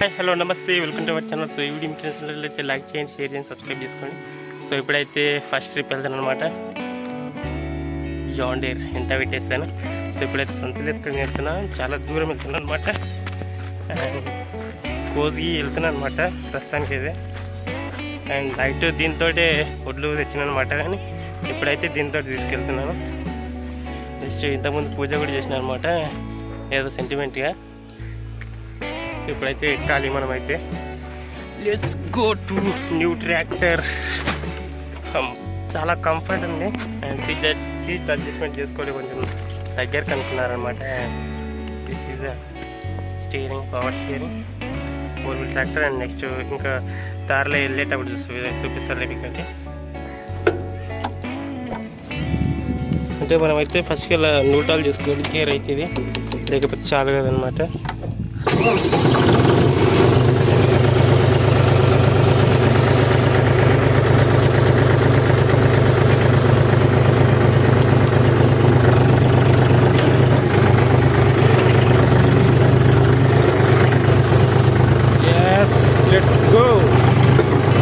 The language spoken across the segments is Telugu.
హాయ్ హలో నమస్తే welcome to our channel so ఈ వీడియో మీకు నచ్చినట్లయితే లైక్ చేయండి షేర్ చేయండి సబ్స్క్రైబ్ చేసుకోండి సో ఇప్పుడైతే ఫస్ట్ ట్రిప్ వెళ్తాను అనమాట జాన్ డేర్ ఎంత పెట్టేస్తాను సో ఇప్పుడైతే సొంత తీసుకొని వెళ్తున్నా చాలా దూరం వెళ్తున్నా అనమాట కోజ్కి వెళ్తున్నా అనమాట ప్రస్తుతానికి అయితే అండ్ నైట్ దీంతో ఒడ్లు తెచ్చిన అనమాట కానీ ఇప్పుడైతే దీంతో తీసుకెళ్తున్నాను నెక్స్ట్ ఇంతకుముందు పూజ కూడా చేసిన అనమాట ఏదో సెంటిమెంట్గా ఇప్పుడైతే ఎక్కాలి మనం అయితే let's go to new tractor చాలా కంఫర్ట్ ఉంది అండ్ సీట్ సీట్ అడ్జస్ట్మెంట్ చేసుకోవాలి కొంచెం దగ్గరకు అనుకున్నారనమాట this is steering power steering four wheel tractor and next ఇంకా దారిలో వెళ్ళేటప్పుడు చూసి చూపిస్తారు మీకంటే అంటే మనం అయితే ఫస్ట్ ఇలా నూటాలు చేసుకోవాలి కేర్ అయితే ఇది లేకపోతే చాలు కదనమాట Yes, let's go.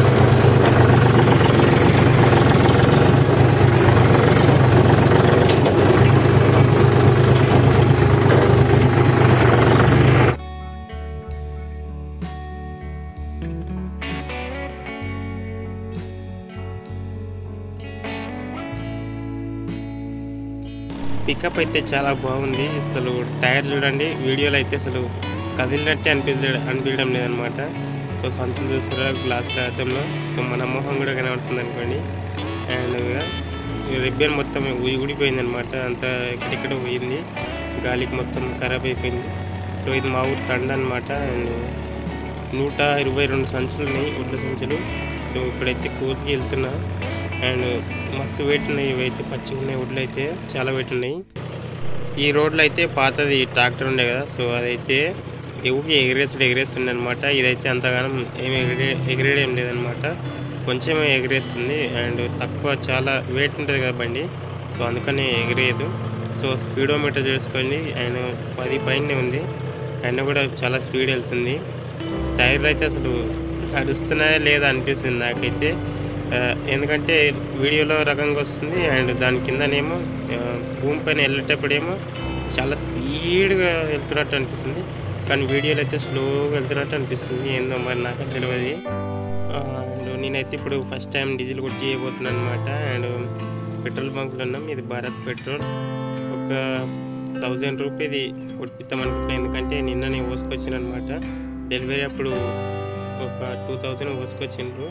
పికప్ అయితే చాలా బాగుంది అసలు టైర్ చూడండి వీడియోలో అయితే అసలు కదిలినట్టే అనిపించ అనిపించడం లేదనమాట సో సంచులు చూస్తారా గ్లాసుల అద్దంలో సో మన మొహం కూడా కనబడుతుంది అనుకోండి అండ్ రిబ్బన్ మొత్తం ఊడి ఊడిపోయింది అనమాట అంతా ఎక్కడెక్కడ పోయింది గాలికి మొత్తం ఖరాబ్ అయిపోయింది సో ఇది మా ఊరు తండ అనమాట అండ్ నూట ఇరవై రెండు సంచులు ఉన్నాయి ఒడ్ల సంచులు సో ఇప్పుడైతే కోజ్కి వెళ్తున్నా అండ్ మస్తు వెయిట్ ఉన్నాయి ఇవైతే పచ్చిగా ఉన్నాయి ఒడ్లు అయితే చాలా వెయిట్ ఉన్నాయి ఈ రోడ్లో అయితే పాతది ట్రాక్టర్ ఉండే కదా సో అదైతే ఎవరికి ఎగిరేసుడు ఎగిరేస్తుండే అనమాట ఇదైతే అంతగానం ఏమి ఎగిరే ఎగిరేయడం లేదనమాట కొంచెమే ఎగిరేస్తుంది అండ్ తక్కువ చాలా వెయిట్ ఉంటుంది కదా బండి సో అందుకని ఎగిరేయదు సో స్పీడోమీటర్ చేసుకోండి అండ్ పది పైనే ఉంది అయినా కూడా చాలా స్పీడ్ వెళ్తుంది టైర్లు అయితే అసలు నడుస్తున్నాయా లేదా అనిపిస్తుంది నాకైతే ఆ, ఎందుకంటే వీడియోలో రకంగా వస్తుంది అండ్ దాని కిందనేమో ఆ, భూమి పైన వెళ్ళేటప్పుడేమో చాలా స్పీడ్గా వెళ్తున్నట్టు అనిపిస్తుంది కానీ వీడియోలో అయితే స్లోగా వెళ్తున్నట్టు అనిపిస్తుంది ఏందో మరి నాకు తెలియదు ఆ, అండ్ నేనైతే ఇప్పుడు ఫస్ట్ టైం డీజిల్ కొట్టి చేయబోతున్నాను అనమాట అండ్ పెట్రోల్ బంక్లో ఉన్నాం ఇది భారత్ పెట్రోల్ ఒక థౌజండ్ రూపీది కొట్టిద్దాం అనుకుంటున్నాను ఎందుకంటే నిన్న నేను పోసుకొచ్చిన అనమాట డెలివరీ అప్పుడు ఒక టూ థౌజండ్ పోసుకొచ్చిండ్రు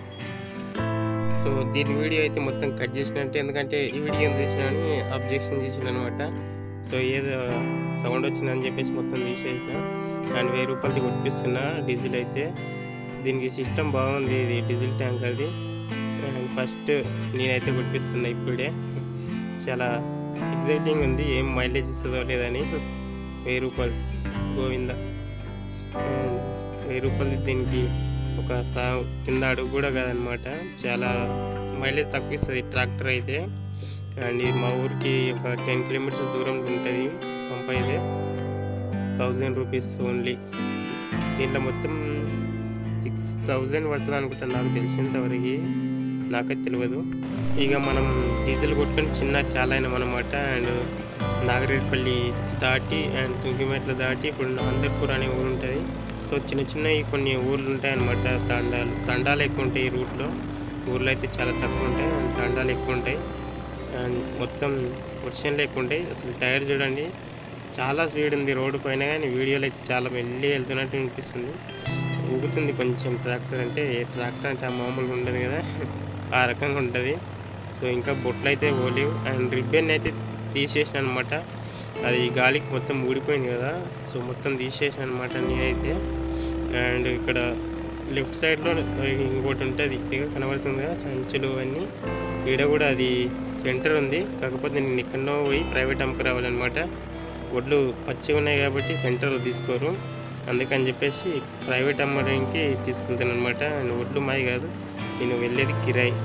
సో దీని వీడియో అయితే మొత్తం కట్ చేసినట్టు ఎందుకంటే ఈ వీడియో తీసిన అని అబ్జెక్షన్ చేసిన అనమాట సో ఏదో సౌండ్ వచ్చిందని చెప్పేసి మొత్తం తీసేసిన అండ్ వెయ్యి రూపాయలది కొట్టిస్తున్నా డీజిల్ అయితే దీనికి సిస్టమ్ బాగుంది ఇది డీజిల్ ట్యాంకర్ది అండ్ ఫస్ట్ నేనైతే కొట్టిస్తున్నా ఇప్పుడే చాలా ఎగ్జైటింగ్ ఉంది ఏం మైలేజ్ ఇస్తుందో లేదని వెయ్యి రూపాయలు గోవింద అండ్ వెయ్యి రూపాయలు దీనికి ఒక సా కింద అడుగు కూడా కాదనమాట చాలా మైలేజ్ తక్కువ ఇస్తుంది ట్రాక్టర్ అయితే అండ్ ఇది మా ఊరికి ఒక టెన్ కిలోమీటర్స్ దూరంలో ఉంటుంది పంప్ అయితే థౌజండ్ రూపీస్ ఓన్లీ దీంట్లో మొత్తం సిక్స్ థౌజండ్ పడుతుంది అనుకుంటాను నాకు తెలిసినంతవరకు నాకైతే తెలియదు ఇక మనం డీజిల్ కొట్టుకొని చిన్న చాలా అయినాం అనమాట అండ్ నాగరేడ్పల్లి దాటి అండ్ తుంగిమెట్ల దాటి ఇప్పుడు నాందర్పూర్ అనే ఊరు ఉంటుంది సో చిన్న చిన్నవి కొన్ని ఊర్లు ఉంటాయి అనమాట తండాలు తండాలు ఎక్కువ ఉంటాయి ఈ రూట్లో ఊర్లో అయితే చాలా తక్కువ ఉంటాయి అండ్ తండాలు ఎక్కువ ఉంటాయి అండ్ మొత్తం వర్షన్లు ఎక్కువ ఉంటాయి అసలు టైర్ చూడండి చాలా స్పీడ్ ఉంది రోడ్డు పైన కానీ వీడియోలో అయితే చాలా వెళ్ళి వెళ్తున్నట్టు అనిపిస్తుంది ఊగుతుంది కొంచెం ట్రాక్టర్ అంటే ట్రాక్టర్ అంటే ఆ మామూలుగా ఉండదు కదా ఆ రకంగా ఉంటుంది సో ఇంకా బొట్లు అయితే పోలేవు అండ్ రిబ్బన్ అయితే తీసేసిన అనమాట అది గాలికి మొత్తం ఊడిపోయింది కదా సో మొత్తం తీసేసిన అనమాట నేనైతే అండ్ ఇక్కడ లెఫ్ట్ సైడ్లో ఇంకోటి ఉంటుంది ఇక కనబడుతుంది కదా సంచులు అన్నీ ఈడ కూడా అది సెంటర్ ఉంది కాకపోతే నేను ఎక్కడో పోయి ప్రైవేట్ అమ్మకు రావాలన్నమాట ఒడ్లు పచ్చిగా ఉన్నాయి కాబట్టి సెంటర్లో తీసుకోరు అందుకని చెప్పేసి ప్రైవేట్ అమ్మడానికి తీసుకెళ్తాను అనమాట అండ్ ఒడ్లు మాది కాదు నేను వెళ్ళేది కిరాయి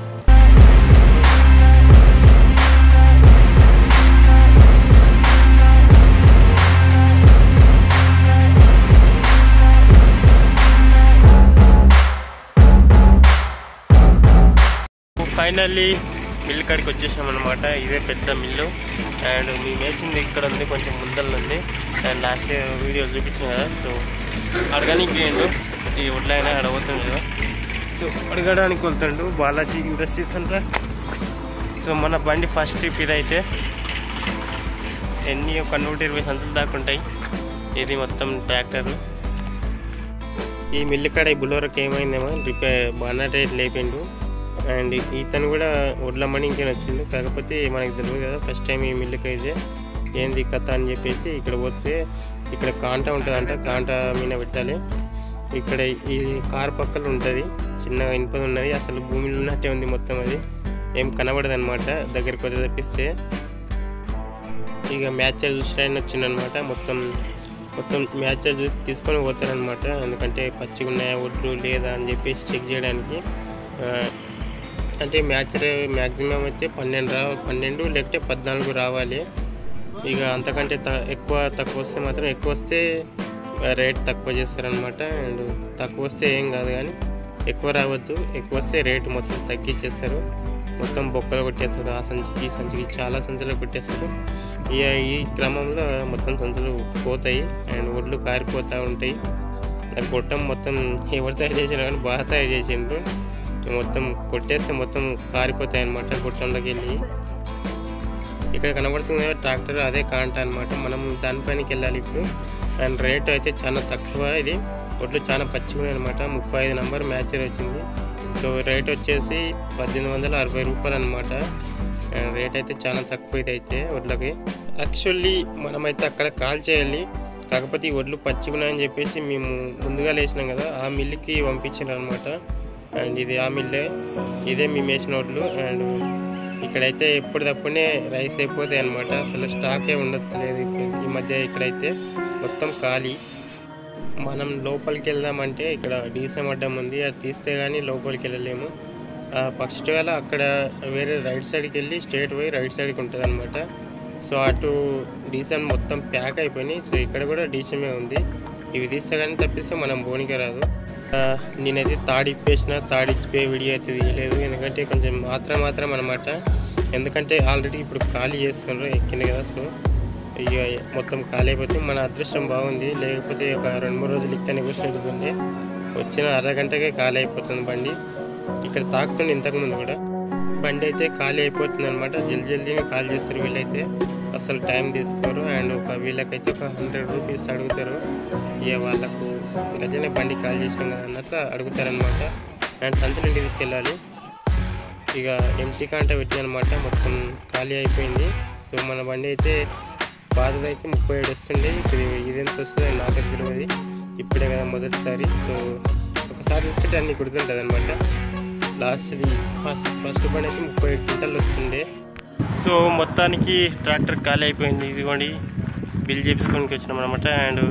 ఫైనల్లీ మిల్ కాడికి వచ్చేసాం అనమాట ఇదే పెద్ద మిల్లు అండ్ మీ మేసింది ఇక్కడ ఉంది కొంచెం ముందర ఉంది అండ్ లాస్ట్ వీడియో చూపించిన కదా సో అడగడానికి ఏంటో ఈ ఒడ్లైనా అడగవుతుంది కదా సో అడగడానికి వెళ్తాడు బాలాజీ ఇండస్ట్రీస్ అంతా సో మన బండి ఫస్ట్ ట్రిప్ ఇదైతే ఎన్ని ఒక నూట ఇరవై సంచులు దాకా ఉంటాయి ఇది మొత్తం ట్రాక్టర్ ఈ మిల్లు కాడ ఈ బులోరకు ఏమైందేమో రిపేర్ బాగా రేట్ లేపిండు అండ్ ఇతను కూడా వడ్లమ్మని ఇంకేం వచ్చిండు కాకపోతే మనకి తెలియదు కదా ఫస్ట్ టైం ఈ మిల్లుకి అయితే ఏంది కథ అని చెప్పేసి ఇక్కడ పోతే ఇక్కడ కాంట ఉంటుందంట కాంట మీద పెట్టాలి ఇక్కడ ఈ కార్ పక్కన ఉంటుంది చిన్నగా ఇనుపది ఉన్నది అసలు భూమిలో ఉన్నట్టే ఉంది మొత్తం అది ఏం కనబడదు అనమాట దగ్గరికి వచ్చి తప్పిస్తే ఇక మ్యాచ్ చూసిన వచ్చిందనమాట మొత్తం మొత్తం మ్యాచ్ తీసుకొని పోతారనమాట ఎందుకంటే పచ్చిగా ఉన్నాయా ఒడ్లు లేదా అని చెప్పేసి చెక్ చేయడానికి ఆ, అంటే మ్యాచ్ మ్యాక్సిమం అయితే పన్నెండు రా పన్నెండు లేకపోతే పద్నాలుగు రావాలి ఇక అంతకంటే త- ఎక్కువ తక్కువ వస్తే మాత్రం ఎక్కువ వస్తే రేట్ తక్కువ చేస్తారనమాట అండ్ తక్కువ వస్తే ఏం కాదు కానీ ఎక్కువ రావద్దు ఎక్కువ వస్తే రేటు మొత్తం తగ్గించేస్తారు మొత్తం బొక్కలు కొట్టేస్తారు ఆ సంచికి ఈ సంచికి చాలా సంచులు కొట్టేస్తారు ఇక ఈ క్రమంలో మొత్తం సంచులు పోతాయి అండ్ ఒడ్లు కారిపోతూ ఉంటాయి ఆ గొట్టం మొత్తం ఎవరు తయారు చేసినా కానీ బాగా తయారు చేసిండ్రు మొత్తం కొట్టేస్తే మొత్తం కారిపోతాయి అనమాట గొట్టంలోకి వెళ్ళి ఇక్కడ కనబడుతుంది కదా ట్రాక్టర్ అదే కాంట అనమాట మనం దానిపైనకి వెళ్ళాలి ఇప్పుడు అండ్ రేట్ అయితే చాలా తక్కువ ఇది ఒడ్లు చాలా పచ్చిగా అనమాట ముప్పై ఐదు నంబర్ మ్యాచర్ వచ్చింది సో రేట్ వచ్చేసి పద్దెనిమిది వందల అరవై రూపాయలు అనమాట అండ్ రేట్ అయితే చాలా తక్కువ ఇది అయితే వడ్లకి యాక్చువల్లీ మనమైతే అక్కడ కాల్ చేయాలి కాకపోతే ఈ వడ్లు పచ్చిగా ఉన్నాయని చెప్పేసి మేము ముందుగా లేచినాం కదా ఆ మిల్లుకి పంపించారు అనమాట అండ్ ఇది ఆ మిల్లే ఇదే మేము వేసిన వడ్లు అండ్ ఇక్కడైతే ఎప్పటిదప్పుడే రైస్ అయిపోతాయి అనమాట అసలు స్టాకే ఉండట్లేదు ఇప్పుడు ఈ మధ్య ఇక్కడైతే మొత్తం ఖాళీ మనం లోపలికి వెళ్దామంటే ఇక్కడ డీసెం అడ్డం ఉంది అది తీస్తే కానీ లోపలికి వెళ్ళలేము ఫస్ట్ వేళ అక్కడ వేరే రైట్ సైడ్కి వెళ్ళి స్ట్రేట్ పోయి రైట్ సైడ్కి ఉంటుంది అనమాట సో అటు డీసెం మొత్తం ప్యాక్ అయిపోయినాయి సో ఇక్కడ కూడా డీసెమే ఉంది ఇవి తీస్తే కానీ తప్పిస్తే మనం బోనికే రాదు ఆ, నేనైతే తాడిప్పేసిన తాడిచ్చిపోయే వీడియో అయితే తీయలేదు ఎందుకంటే కొంచెం మాత్రం మాత్రం అనమాట ఎందుకంటే ఆల్రెడీ ఇప్పుడు ఖాళీ చేస్తున్నారు ఎక్కింది కదా సో ఇక మొత్తం ఖాళీ అయిపోతే మన అదృష్టం బాగుంది లేకపోతే ఒక రెండు మూడు రోజులు ఇక్కడనే కూర్చుంటుండే వచ్చిన అరగంటకే ఖాళీ అయిపోతుంది బండి ఇక్కడ తాకుతుండే ఇంతకుముందు కూడా బండి అయితే ఖాళీ అయిపోతుంది అనమాట జల్దీ జల్దీని ఖాళీ చేస్తారు వీళ్ళైతే అసలు టైం తీసుకోరు అండ్ ఒక వీళ్ళకైతే ఒక హండ్రెడ్ రూపీస్ అడుగుతారు ఇక వాళ్ళకు గజనే బండి ఖాళీ చేసాం కదా అన్నట్టు అడుగుతారనమాట అండ్ సంచులు ఇంటికి తీసుకెళ్ళాలి ఇక ఎంటీ కాంట పెట్టి అనమాట మొత్తం ఖాళీ అయిపోయింది సో మన బండి అయితే పాతది అయితే ముప్పై ఏడు వస్తుండే ఇప్పుడు ఇదెంత వస్తుందో నాకు తెలియదు ఇప్పుడే కదా మొదటిసారి సో ఒకసారి చూసుకుంటే అన్ని గుర్తుంటుంది అనమాట లాస్ట్ది ఫస్ట్ ఫస్ట్ బండి అయితే ముప్పై ఏడు క్వింటల్ వస్తుండే సో మొత్తానికి ట్రాక్టర్ ఖాళీ అయిపోయింది ఇదిగోండి బిల్ చేపించుకోనికి వచ్చినాం అనమాట అండ్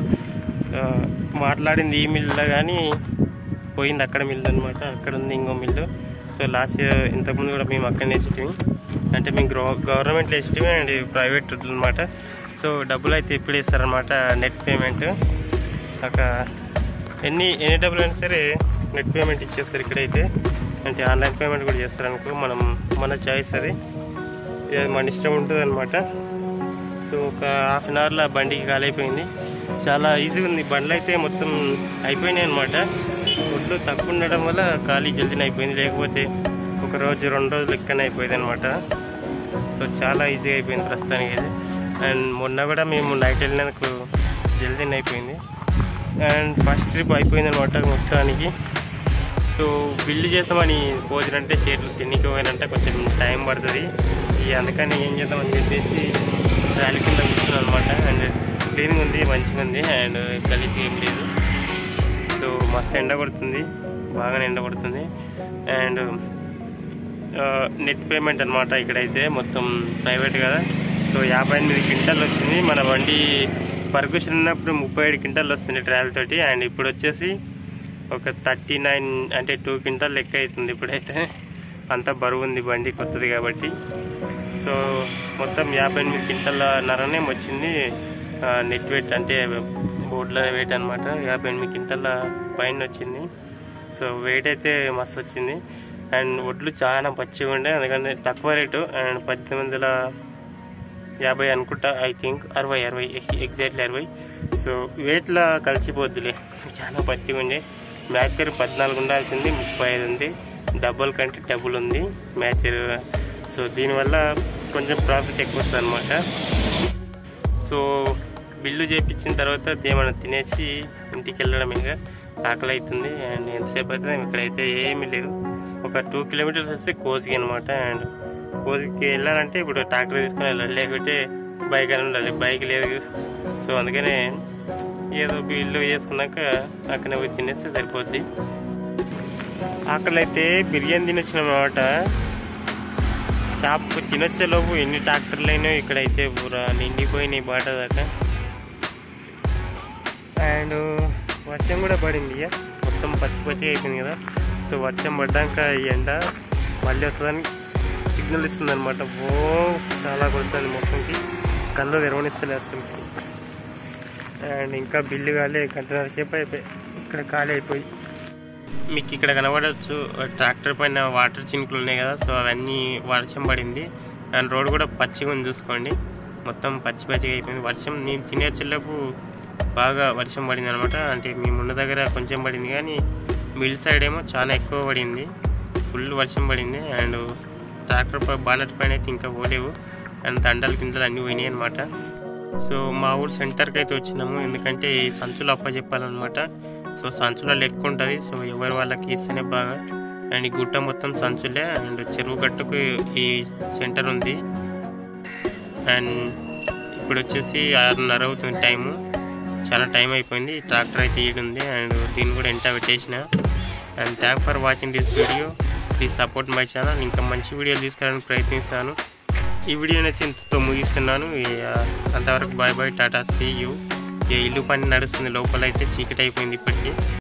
మాట్లాడింది ఈ మిల్లులో కానీ పోయింది అక్కడ మిల్లు అనమాట అక్కడ ఉంది ఇంకో మిల్లు సో లాస్ట్ ఇయర్ ఇంతకుముందు కూడా మేము అక్కడనే వేసేటివి అంటే మేము గ్రో గవర్నమెంట్లో వేసేటివి అండ్ ప్రైవేట్ అనమాట సో డబ్బులు అయితే ఇప్పుడు ఇస్తారనమాట నెట్ పేమెంట్ ఒక ఎన్ని ఎన్ని డబ్బులు అయినా సరే నెట్ పేమెంట్ ఇచ్చేస్తారు ఇక్కడైతే అంటే ఆన్లైన్ పేమెంట్ కూడా చేస్తారు అనుకో మనం మన చాయిస్ అది ఇది మన ఇష్టం ఉంటుంది అనమాట సో ఒక హాఫ్ అన్ అవర్లో బండికి ఖాళీ అయిపోయింది చాలా ఈజీగా ఉంది బండ్లు అయితే మొత్తం అయిపోయినాయి అనమాట ఒడ్లు తక్కువ ఉండడం వల్ల ఖాళీ జల్దీనే అయిపోయింది లేకపోతే ఒక రోజు రెండు రోజులు లెక్కనే అయిపోయింది అనమాట సో చాలా ఈజీగా అయిపోయింది ప్రస్తుతానికి ఇది అండ్ మొన్న కూడా మేము నైట్ వెళ్ళినందుకు జల్దీనే అయిపోయింది అండ్ ఫస్ట్ ట్రిప్ అయిపోయింది అనమాట మొత్తానికి సో బిల్లు చేస్తామని పోజినంటే చేతులు తిన్నికి పోయినంటే కొంచెం టైం పడుతుంది ఇక అందుకని ఏం చేద్దామని చెప్పేసి ర్యాలీ కింద కూర్చున్నాను అనమాట అండ్ క్లీన్గా ఉంది మంచిగా ఉంది అండ్ గలీజ్ ఏం లేదు సో మస్తు ఎండ కొడుతుంది బాగానే ఎండ కొడుతుంది అండ్ నెట్ పేమెంట్ అనమాట ఇక్కడైతే మొత్తం ప్రైవేట్ కదా సో యాభై ఎనిమిది క్వింటాల్ వచ్చింది మన బండి పర్కుషన్ ఉన్నప్పుడు ముప్పై ఏడు క్వింటాల్ వస్తుంది ట్రావెల్ తోటి అండ్ ఇప్పుడు వచ్చేసి ఒక థర్టీ నైన్ అంటే టూ క్వింటాల్ లెక్క అవుతుంది ఇప్పుడైతే అంత బరువు ఉంది బండి కొత్తది కాబట్టి సో మొత్తం యాభై ఎనిమిది క్వింటాల నరనే వచ్చింది నెట్ వెయిట్ అంటే బోర్డుల వెయిట్ అనమాట యాభై ఎనిమిది క్వింటాల పైన వచ్చింది సో వెయిట్ అయితే మస్తు వచ్చింది అండ్ వడ్లు చాలా పచ్చిగా ఉండే అందుకని తక్కువ రేటు అండ్ పద్దెనిమిది వందల యాభై అనుకుంటా ఐ థింక్ అరవై అరవై ఎగ్జాక్ట్లీ అరవై సో వెయిట్లో కలిసిపోద్దులే చాలా పచ్చిగా ఉండే మ్యాచర్ పద్నాలుగు ఉండాల్సింది ముప్పై ఐదు ఉంది డబుల్ కంటే డబుల్ ఉంది మ్యాచర్ సో దీనివల్ల కొంచెం ప్రాఫిట్ ఎక్కువ వస్తుంది అనమాట సో బిల్లు చేపించిన తర్వాత ఏమైనా తినేసి ఇంటికి వెళ్ళడం ఇంకా ఆకలి అవుతుంది అండ్ ఎంతసేపు అవుతుంది ఇక్కడైతే ఏమీ లేదు ఒక టూ కిలోమీటర్స్ వస్తే కోసికి అనమాట అండ్ కోసికి వెళ్ళాలంటే ఇప్పుడు ట్రాక్టర్ తీసుకొని వెళ్ళాలి లేకపోతే బైక్ అని ఉండాలి బైక్ లేదు సో అందుకనే ఏదో బిల్లు చేసుకున్నాక అక్కడనే పోయి తినేస్తే సరిపోద్ది ఆకలి అయితే బిర్యానీ తినొచ్చినాం అనమాట షాప్కి తినొచ్చే లోపు ఎన్ని ట్రాక్టర్లు అయినా ఇక్కడైతే పూరా నిండిపోయినాయి బాట దాకా అండ్ వర్షం కూడా పడింది ఇక మొత్తం పచ్చి పచ్చిగా అయిపోయింది కదా సో వర్షం పడ్డాక ఈ ఎండ మళ్ళీ వస్తుందని సిగ్నల్ ఇస్తుంది అనమాట ఓ చాలా కొడుతుంది మొత్తంకి కళ్ళు తెరవనిస్తలే అసలు అండ్ ఇంకా బిల్లు కాలే గంటన్నర సేపు అయిపోయి ఇక్కడ ఖాళీ అయిపోయి మీకు ఇక్కడ కనబడవచ్చు ట్రాక్టర్ పైన వాటర్ చినుకులు ఉన్నాయి కదా సో అవన్నీ వర్షం పడింది అండ్ రోడ్ కూడా పచ్చిగా ఉంది చూసుకోండి మొత్తం పచ్చి పచ్చిగా అయిపోయింది వర్షం నేను తినే చెల్లకు బాగా వర్షం పడింది అనమాట అంటే మేము ఉన్న దగ్గర కొంచెం పడింది కానీ మిల్ సైడ్ ఏమో చాలా ఎక్కువ పడింది ఫుల్ వర్షం పడింది అండ్ ట్రాక్టర్ పై బానట్ పైన అయితే ఇంకా పోలేవు అండ్ దండలు కిందలు అన్నీ పోయినాయి అనమాట సో మా ఊరు సెంటర్కి అయితే వచ్చినాము ఎందుకంటే ఈ సంచులు అప్పచెప్పాలన్నమాట సో సంచులో లెక్క ఉంటుంది సో ఎవరు వాళ్ళకి ఇస్తేనే బాగా అండ్ ఈ గుట్ట మొత్తం సంచులే అండ్ చెరువు గట్టుకు ఈ సెంటర్ ఉంది అండ్ ఇప్పుడు వచ్చేసి ఆరున్నర అవుతుంది టైము చాలా టైం అయిపోయింది ట్రాక్టర్ అయితే ఈడుంది అండ్ దీన్ని కూడా ఎంట పెట్టేసిన and thank for watching this video please support my channel ఇంకా మంచి వీడియోలు తీసుకురావడానికి ప్రయత్నిస్తాను ఈ వీడియోని అయితే ఇంతతో ముగిస్తున్నాను ఈ- అంతవరకు bye bye tata see you ఈ ఇల్లు పని నడుస్తుంది లోపల అయితే చీకటి అయిపోయింది ఇప్పటికీ